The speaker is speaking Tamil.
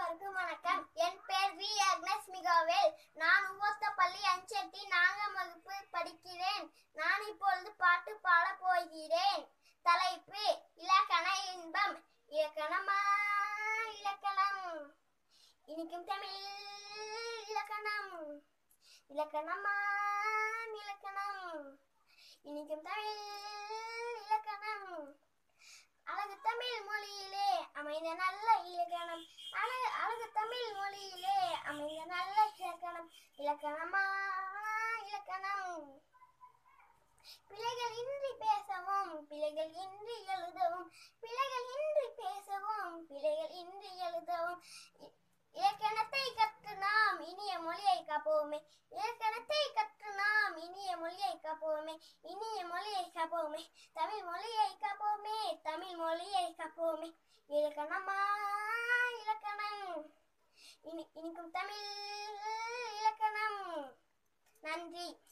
அனைவருக்கும் வணக்கம் என் பேர் வி அக்னஸ் மிகாவேல் நான் உவத்தப்பள்ளி அஞ்செட்டி நான்காம் வகுப்பு படிக்கிறேன் நான் இப்பொழுது பாட்டு பாட போகிறேன் தலைப்பு இலக்கண இன்பம் இலக்கணமா இலக்கணம் இனிக்கும் தமிழ் இலக்கணம் இலக்கணமா இலக்கணம் இனிக்கும் தமிழ் இலக்கணம் அழகு தமிழ் மொழியிலே அமைந்த நல்ல இலக்கணம் அழகு அழகு தமிழ் மொழியிலே அமைந்த நல்ல இலக்கணம் இலக்கணமா இலக்கணம் பிழைகள் இன்றி பேசவும் பிழைகள் இன்றி எழுதவும் பிழைகள் இன்றி பேசவும் பிழைகள் இன்றி எழுதவும் இ- இலக்கணத்தை கற்று நாம் இனிய மொழியை காப்போமே இலக்கணத்தை கற்று நாம் இனிய மொழியை காப்போமே இனிய மொழியை காப்போமே தமிழ் மொழியை காப்போமே தமிழ் மொழியை காப்போமே இலக்கணமா இலக்கணம் இனி இனிக்கும் தமிழ் இலக்கணம் நன்றி